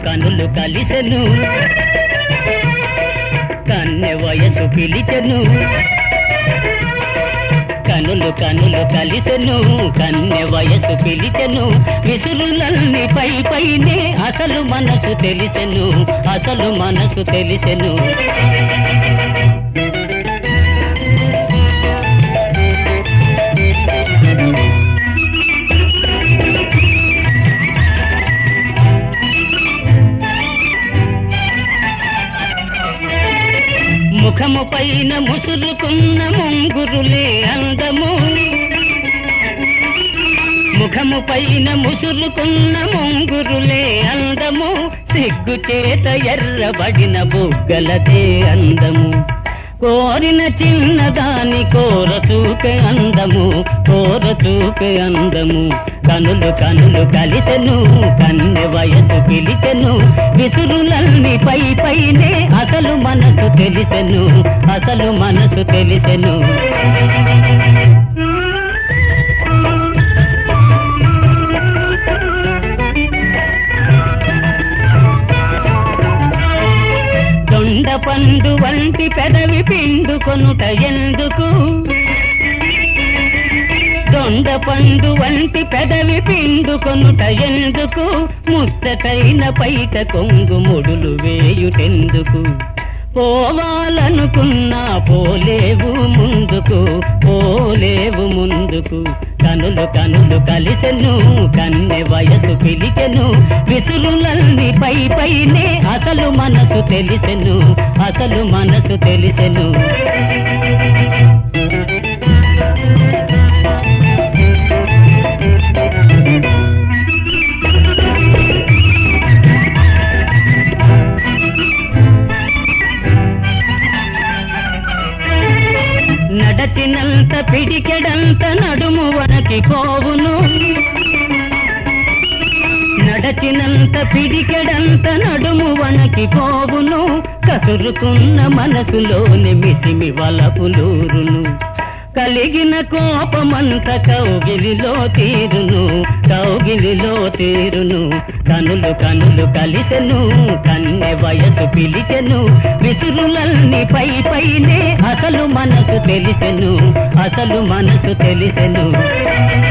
కనులు కలిసెను కన్నె వయసు పిలిచెను కనులు కనులు కలిసెను కన్నె వయసు పిలిచెను విసురులన్నీ పై పైనే అసలు మనసు తెలిసెను అసలు మనసు తెలిసెను ముఖము పైన ముసురుకున్న ముంగురులే అందము ముఖము పైన ముసురుకున్న ముంగురులే అందము సిగ్గు చేత ఎర్రబడిన బుగ్గలదే అందము కోరిన చిన్నదాని కోర చూపే అందము కోర చూపే అందము కనులు కనులు కలిసెను కన్నె వయసు పిలిచెను విసురులన్నీ పై పైనే అసలు మనసు తెలిసెను అసలు మనసు తెలిసెను దొండ పండు వంటి పెదవి పిండుకొనుట ఎందుకు దొండ పండు వంటి పెదవి పిండుకొనుట ఎందుకు ముచ్చటైన పైట కొంగు ముడులు వేయుటెందుకు పోవాలనుకున్నా పోలేవు ముందుకు పోలేవు ముందుకు కనులు కనులు కలిసెను కన్నె వయసు పిలిచెను విసురులన్నీ పై పైనే అసలు మనసు తెలిసెను అసలు మనసు తెలిసెను నడచినంత పిడికెడంత నడుము వనకి పోవును నడచినంత పిడికెడంత నడుము వనకి పోవును కసురుకున్న మనసులోని మిసిమి వలపులూరును కలిగిన కోపమంత కౌగిలిలో తీరును కౌగిలిలో తీరును కనులు కనులు కలిసెను కన్నె వయసు పిలిచెను విసురులన్నీ పై పైనే అసలు మనసు తెలిసెను అసలు మనసు తెలిసెను